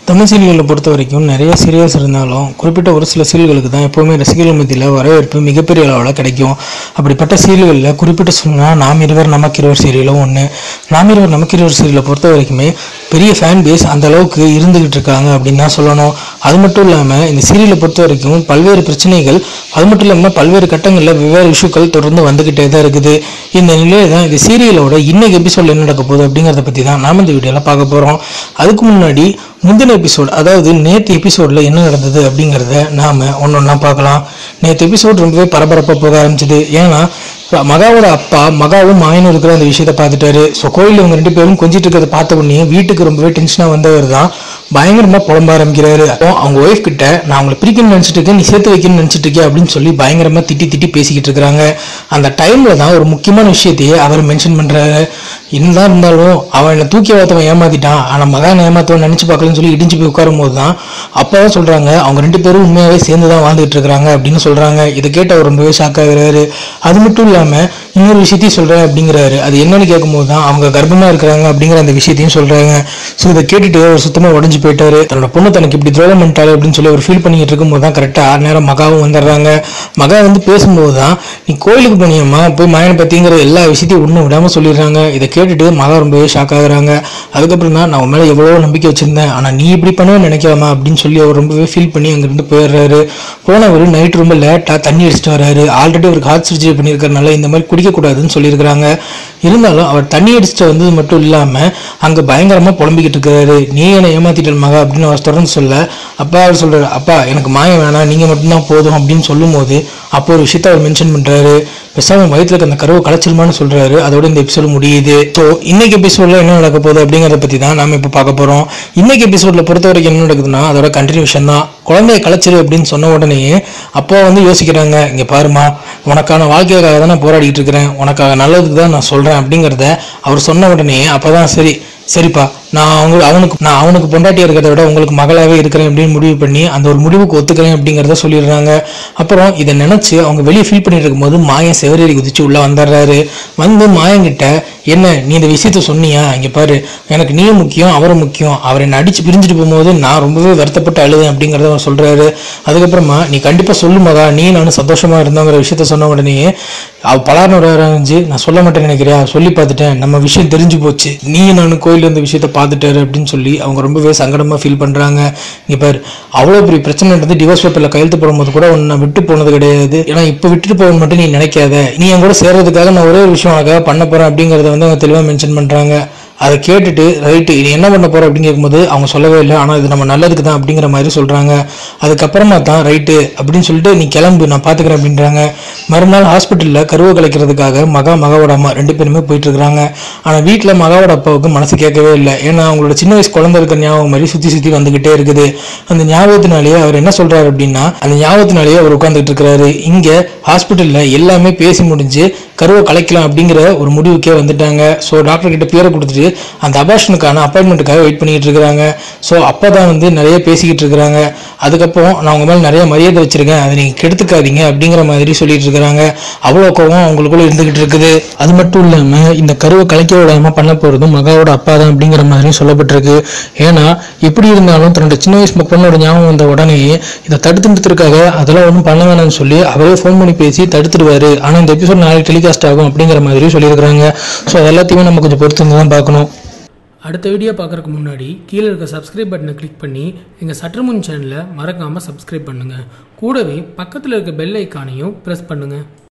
தமிழ் சீரியல்களை பொறுத்த வரைக்கும் நிறைய சீரியல்ஸ் இருந்தாலும் குறிப்பிட்ட ஒரு சில சீரியல்களுக்கு தான் எப்போவுமே ரசிகர்கள் மத்தியில் வரவேற்பு மிகப்பெரிய அளவில் கிடைக்கும் அப்படிப்பட்ட சீரியல்களில் குறிப்பிட்டு சொன்னால் நாம் இருவர் நமக்கு இருவர் சீரியலும் ஒன்று நாம் இருவர் நமக்கு இருவர் சீரியலை பொறுத்த வரைக்குமே பெரிய ஃபேன் பேஸ் அந்த அளவுக்கு இருந்துகிட்டு இருக்காங்க அப்படின்னு தான் சொல்லணும் அது மட்டும் இல்லாமல் இந்த சீரியலை பொறுத்த வரைக்கும் பல்வேறு பிரச்சனைகள் அது மட்டும் இல்லாமல் பல்வேறு கட்டங்களில் வெவ்வேறு இஷ்யூக்கள் தொடர்ந்து வந்துக்கிட்டே தான் இருக்குது இந்த நிலையில தான் இந்த சீரியலோட இன்னைக்கு எபிசோடில் என்ன நடக்க போகுது அப்படிங்கிறத பற்றி தான் நாம இந்த வீடியோவில் பார்க்க போகிறோம் அதுக்கு முன்னாடி முந்தின எபிசோட் அதாவது நேற்று எபிசோடில் என்ன நடந்தது அப்படிங்கிறத நாம் ஒன்று ஒன்றா பார்க்கலாம் நேற்று எபிசோட் ரொம்பவே பரபரப்பாக போக ஆரம்பிச்சது ஏன்னா மகாவோட அப்பா மகாவும் மாயனும் இருக்கிற அந்த விஷயத்த பார்த்துட்டாரு ஸோ கோயிலில் இவங்க ரெண்டு பேரும் கொஞ்சிட்டு இருக்கிறத பார்த்த உடனே வீட்டுக்கு ரொம்பவே டென்ஷனாக வந்தவர் தான் பயங்கரமாக புலம்ப ஆரம்பிக்கிறாரு அப்போ அவங்க ஒய்ஃப் கிட்ட நான் அவங்களை பிரிக்கணும்னு நினச்சிட்டு இருக்கேன் நீ சேர்த்து வைக்கணும்னு நினச்சிட்டு இருக்கேன் அப்படின்னு சொல்லி பயங்கரமாக திட்டி திட்டி பேசிக்கிட்டு இருக்கிறாங்க அந்த டைமில் தான் ஒரு முக்கியமான விஷயத்தையே அவர் மென்ஷன் பண்ணுறாரு என்னதான் இருந்தாலும் அவன் என்னை தூக்கி வளர்த்தவன் ஏமாத்திட்டான் ஆனால் மகான் ஏமாத்தவன் நினச்சி பார்க்கலன்னு சொல்லி இடிஞ்சு போய் உட்காரும் போது தான் அப்போ தான் சொல்கிறாங்க அவங்க ரெண்டு பேரும் உண்மையாகவே சேர்ந்து தான் வாழ்ந்துட்டு இருக்கிறாங்க அப்படின்னு சொல்கிறாங்க இதை கேட்டு அவர் ரொம்பவே ஷாக் ஆகுறாரு அது மட்டும் இல்லாமல் இன்னொரு விஷயத்தையும் சொல்கிறேன் அப்படிங்கிறாரு அது என்னன்னு கேட்கும்போது தான் அவங்க கர்ப்பமாக இருக்கிறாங்க அப்படிங்கிற அந்த விஷயத்தையும் சொல்கிறாங்க ஸோ இதை கேட்டுட்டு அவர் சுத்தமாக உடஞ்சு போயிட்டாரு தன்னோட பொண்ணு தனக்கு இப்படி துரோகம் பண்ணிட்டாரு அப்படின்னு சொல்லி அவர் ஃபீல் பண்ணிட்டு இருக்கும்போது தான் கரெக்டாக ஆறு நேரம் மகாவும் வந்துடுறாங்க மகா வந்து பேசும்போது தான் நீ கோயிலுக்கு போனியம்மா போய் மயனை பற்றிங்கிற எல்லா விஷயத்தையும் ஒன்றும் விடாமல் சொல்லிடுறாங்க இதை கேட்டுட்டு மகா ரொம்பவே ஷாக் ஆகுறாங்க அதுக்கப்புறம் தான் நான் உன் மேலே எவ்வளோ நம்பிக்கை வச்சிருந்தேன் ஆனால் நீ இப்படி பண்ணுவேன்னு நினைக்காமா அப்படின்னு சொல்லி அவர் ரொம்பவே ஃபீல் பண்ணி அங்கேருந்து போயிடுறாரு போனவர் நைட் ரொம்ப லேட்டாக தண்ணி அடிச்சிட்டு வராரு ஆல்ரெடி அவருக்கு ஹார்ட் சர்ஜரி பண்ணியிருக்கறனால இந்த மாதிரி குடிக்கக்கூடாதுன்னு சொல்லியிருக்கிறாங்க இருந்தாலும் அவர் தண்ணி அடிச்சுட்டு வந்தது மட்டும் இல்லாமல் அங்கே பயங்கரமாக புலம்பிக்கிட்டு இருக்கிறாரு நீ என்னை ஏமாத்திட்டல் மகா அப்படின்னு அவர் தொடர்ந்து சொல்ல அப்பா அவர் சொல்கிறார் அப்பா எனக்கு மாயம் வேணாம் நீங்கள் மட்டும்தான் போதும் அப்படின்னு சொல்லும்போது அப்போ ஒரு விஷயத்த அவர் மென்ஷன் பண்ணுறாரு பேசாம வயிற்றுல இருக்க அந்த கருவை கலைச்சிருமான்னு சொல்றாரு அதோட இந்த எபிசோடு முடியுது ஸோ இன்னைக்கு எபிசோட்ல என்ன நடக்க போகுது அப்படிங்கிறத பத்தி தான் நாம இப்போ பார்க்க போறோம் இன்னைக்கு எபிசோட்ல பொறுத்த வரைக்கும் என்ன நடக்குதுன்னா அதோட கண்டினியூஷன் தான் குழந்தைய கலைச்சிரு அப்படின்னு சொன்ன உடனே அப்போ வந்து யோசிக்கிறாங்க இங்க பாருமா உனக்கான வாழ்க்கைக்காக தான் நான் போராடிட்டு இருக்கிறேன் உனக்காக நல்லதுக்கு தான் நான் சொல்றேன் அப்படிங்கிறத அவர் சொன்ன உடனே அப்பதான் சரி சரிப்பா நான் அவங்க அவனுக்கு நான் அவனுக்கு பொண்டாட்டியா இருக்கிறத விட உங்களுக்கு மகளாவே இருக்கிறேன் அப்படின்னு முடிவு பண்ணி அந்த ஒரு முடிவுக்கு ஒத்துக்கிறேன் அப்படிங்கிறத சொல்லிடுறாங்க அப்புறம் இதை நினைச்சு அவங்க வெளியே ஃபீல் பண்ணிட்டு இருக்கும்போது மாயன் செவரேறி குதிச்சு உள்ள வந்துடுறாரு வந்து மாயங்கிட்ட என்ன நீ இந்த விஷயத்த சொன்னியா இங்க பாரு எனக்கு நீயும் முக்கியம் அவரும் முக்கியம் அவர் என்னை அடிச்சு பிரிஞ்சுட்டு போகும்போது நான் ரொம்பவே வருத்தப்பட்டு அழுதேன் அப்படிங்கிறத அவர் சொல்றாரு அதுக்கப்புறமா நீ கண்டிப்பா சொல்லு மகா நீ நானும் சந்தோஷமா இருந்தோங்கிற விஷயத்த சொன்ன உடனே அவ பலார்னு ஆரம்பிச்சு நான் சொல்ல மாட்டேன்னு நினைக்கிறியா சொல்லி பார்த்துட்டேன் நம்ம விஷயம் தெரிஞ்சு போச்சு நீ நானும் கோயிலில் இந்த விஷயத்த பார்த்துட்டாரு அப்படின்னு சொல்லி அவங்க ரொம்பவே சங்கடமாக ஃபீல் பண்ணுறாங்க இங்கே பாரு அவ்வளோ பெரிய பிரச்சனை நடந்து டிவோர்ஸ் பேப்பரில் கையெழுத்து போடும்போது கூட உன்னை நான் விட்டு போனது கிடையாது ஏன்னா இப்போ விட்டுட்டு போகணும் மட்டும் நீ நினைக்காத நீ என் கூட சேர்றதுக்காக நான் ஒரே ஒரு விஷயம் உனக்காக பண்ண போகிறேன் அப்படிங்கிறத வந்து அவங்க தெளிவாக மென்ஷன் பண்ணுறாங்க அதை கேட்டுட்டு ரைட்டு நீ என்ன பண்ண போற அப்படின்னு கேட்கும்போது அவங்க சொல்லவே இல்லை ஆனால் இது நம்ம நல்லதுக்கு தான் அப்படிங்கிற மாதிரி சொல்கிறாங்க அதுக்கப்புறமா தான் ரைட்டு அப்படின்னு சொல்லிட்டு நீ கிளம்பு நான் பார்த்துக்கிறேன் அப்படின்றாங்க மறுநாள் ஹாஸ்பிட்டலில் கருவை கலைக்கிறதுக்காக மகா மகாவோட அம்மா ரெண்டு பேருமே போயிட்டு இருக்காங்க ஆனால் வீட்டில் மகாவோட அப்பாவுக்கு மனசு கேட்கவே இல்லை ஏன்னா அவங்களோட சின்ன வயசு குழந்தை இருக்கிற ஞாபகம் மாதிரி சுற்றி சுற்றி வந்துக்கிட்டே இருக்குது அந்த ஞாபகத்தினாலேயே அவர் என்ன சொல்றாரு அப்படின்னா அந்த ஞாபகத்தினாலேயே அவர் உட்காந்துட்டு இருக்கிறாரு இங்கே ஹாஸ்பிட்டலில் எல்லாமே பேசி முடிஞ்சு கருவை கலைக்கலாம் அப்படிங்கிற ஒரு முடிவுக்கே வந்துட்டாங்க ஸோ டாக்டர் கிட்ட பேரை கொடுத்துட்டு அந்த அபாஷனுக்கான அப்பாயின்மெண்ட்டுக்காக வெயிட் பண்ணிட்டு இருக்கிறாங்க ஸோ அப்போ தான் வந்து நிறைய பேசிக்கிட்டு இருக்கிறாங்க அதுக்கப்புறம் நான் உங்க மேலே நிறைய மரியாதை வச்சிருக்கேன் அதை நீங்கள் கெடுத்துக்காதீங்க அப்படிங்கிற மாதிரி சொல்லிட்டு இருக்கிறாங்க அவ்வளோ கோவம் அவங்களுக்குள்ள இருந்துகிட்டு இருக்குது அது மட்டும் இல்லாமல் இந்த கருவை கலைக்க விடாம பண்ண போகிறதும் மகாவோட அப்பா தான் அப்படிங்கிற மாதிரியும் சொல்லப்பட்டிருக்கு ஏன்னா எப்படி இருந்தாலும் தன்னோட சின்ன வயசு பொண்ணோட ஞாபகம் வந்த உடனே இதை தடுத்து நிறுத்துறதுக்காக அதெல்லாம் ஒன்றும் பண்ண வேணாம்னு சொல்லி அவரே ஃபோன் பண்ணி பேசி தடுத்துடுவாரு ஆனால் இந்த எபிசோட் நாளைக்கு டெலிகாஸ்ட் ஆகும் அப்படிங்கிற மாதிரி சொல்லியிருக்கிறாங்க ஸோ அது எல்லாத்தையுமே நம்ம கொஞ்சம் பொறுத்து இருந்து தான் பார்க்கணும் அடுத்த வீடியோ பார்க்குறதுக்கு முன்னாடி கீழே இருக்க சப்ஸ்கிரைப் பட்டனை கிளிக் பண்ணி எங்கள் சற்றுமுன் சேனலை மறக்காமல் சப்ஸ்கிரைப் பண்ணுங்கள் கூடவே பக்கத்தில் இருக்க பெல் ஐக்கானையும் ப்ரெஸ் பண்ணுங்கள்